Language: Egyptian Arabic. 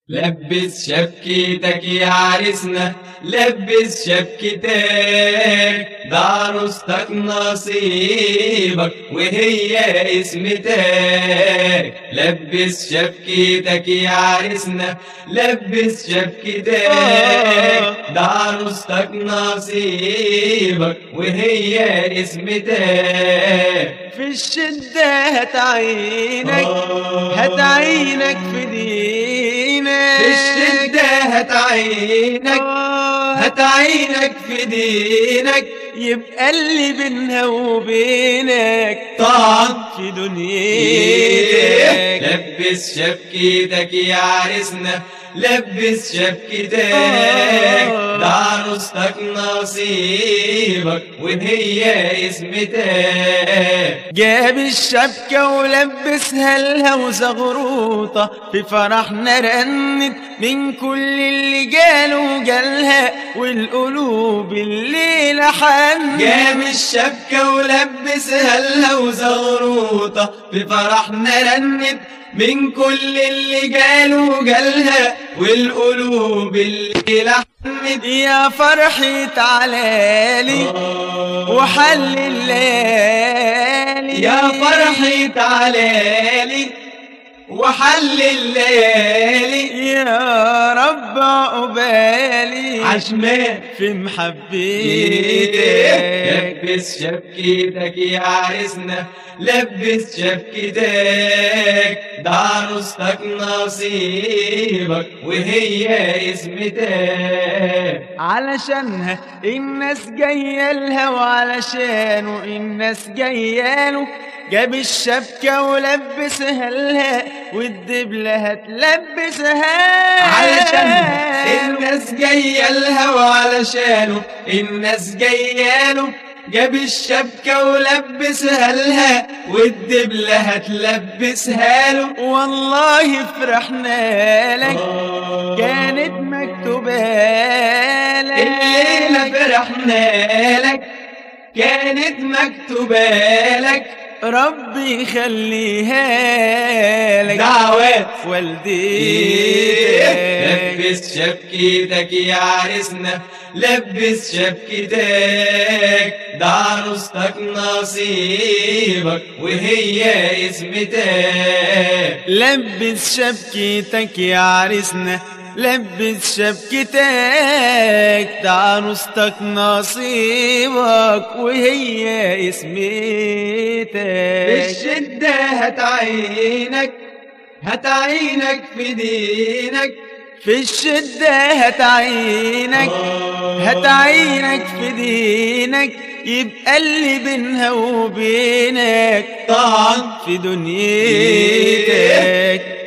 لبس شبكتك يا عرسنا لبس شبكتك دارستك نصيبك وهي اسمتك لبس شبكتك يا عرسنا لبس شبكتك دارستك نصيبك وهي اسمتك في الشدة هتعينك هتعينك في دينك في الشدة هتعينك هتعينك في دينك يبقى اللي بينها وبينك طعن في دنيتك لبس شبكتك يا عرسنا لبس شبكتك ده عروستك نصيبك وهي اسمتك جاب الشبكة ولبسها لها وزغروطة في فرحنا رنت من كل اللي جاله جالها والقلوب الليلة حنت جاب الشبكة ولبسها لها وزغروطة في فرحنا رنت من كل اللي جاله جالها والقلوب اللي لحمت يا فرحي تعالالي وحل الليالي يا فرحي تعالالي وحل الليالي يا رب عقبالي عشمان في محبتك لبس شبكتك يا عرسنا لبس شبكتك ده عروستك نصيبك وهي اسمتك علشانها الناس جاية لها وعلشانه الناس جاية له جاب الشبكة ولبسها لها والدبلة هتلبسها علشانها الناس جاية لها وعلشانه الناس جاية له جاب الشبكة ولبسها لها والدبلة هتلبسها له والله فرحنا لك كانت مكتوبة لك الليلة فرحنا لك كانت مكتوبة لك ربي يخليها لك دعوات والدتك لبس شبكتك يا عرسنا لبس شبكتك ده عروستك نصيبك وهي اسمتك لبس شبكتك يا عرسنا لبس شبكتك ده عروستك نصيبك وهي اسمتك بالشدة هتعينك هتعينك في دينك في الشدة هتعينك هتعينك في دينك يبقى اللي بينها وبينك طعن في دنيتك